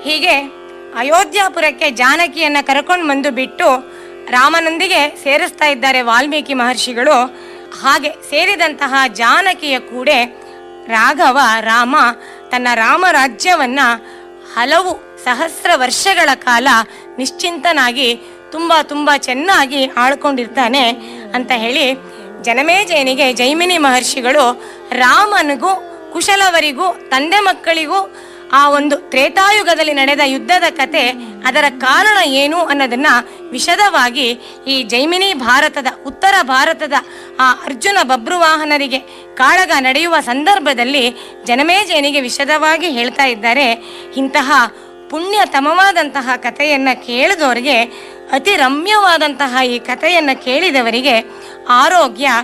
ಹೀಗೆ ಅಯೋಧ್ಯಾಪುರಕ್ಕೆ ಜಾನಕಿಯನ್ನ ಕರ್ಕೊಂಡು ಬಂದು ಬಿಟ್ಟು ರಾಮನೊಂದಿಗೆ ಸೇರಿಸ್ತಾ ಇದ್ದಾರೆ ವಾಲ್ಮೀಕಿ ಮಹರ್ಷಿಗಳು ಹಾಗೆ ಸೇರಿದಂತಹ ಜಾನಕಿಯ ಕೂಡೆ ರಾಘವ ರಾಮ ತನ್ನ ರಾಮರಾಜ್ಯವನ್ನ ಹಲವು ಸಹಸ್ರ ವರ್ಷಗಳ ಕಾಲ ನಿಶ್ಚಿಂತನಾಗಿ ತುಂಬಾ ತುಂಬಾ ಚೆನ್ನಾಗಿ ಆಳ್ಕೊಂಡಿರ್ತಾನೆ ಅಂತ ಹೇಳಿ ಜನಮೇಜಯನಿಗೆ ಜೈಮಿನಿ ಮಹರ್ಷಿಗಳು ರಾಮನಿಗೂ ಕುಶಲವರಿಗೂ ತಂದೆ ಮಕ್ಕಳಿಗೂ ಆ ಒಂದು ತ್ರೇತಾಯುಗದಲ್ಲಿ ನಡೆದ ಯುದ್ಧದ ಕತೆ ಅದರ ಕಾರಣ ಏನು ಅನ್ನೋದನ್ನ ವಿಶದವಾಗಿ ಈ ಜೈಮಿನಿ ಭಾರತದ ಉತ್ತರ ಭಾರತದ ಆ ಅರ್ಜುನ ಬಬ್ರುವಾಹನರಿಗೆ ಕಾಳಗ ನಡೆಯುವ ಸಂದರ್ಭದಲ್ಲಿ ಜನಮೇಜಯನಿಗೆ ವಿಶದವಾಗಿ ಹೇಳ್ತಾ ಇದ್ದಾರೆ ಇಂತಹ ಪುಣ್ಯತಮವಾದಂತಹ ಕಥೆಯನ್ನ ಕೇಳಿದವರಿಗೆ ಅತಿ ರಮ್ಯವಾದಂತಹ ಈ ಕಥೆಯನ್ನ ಕೇಳಿದವರಿಗೆ ಆರೋಗ್ಯ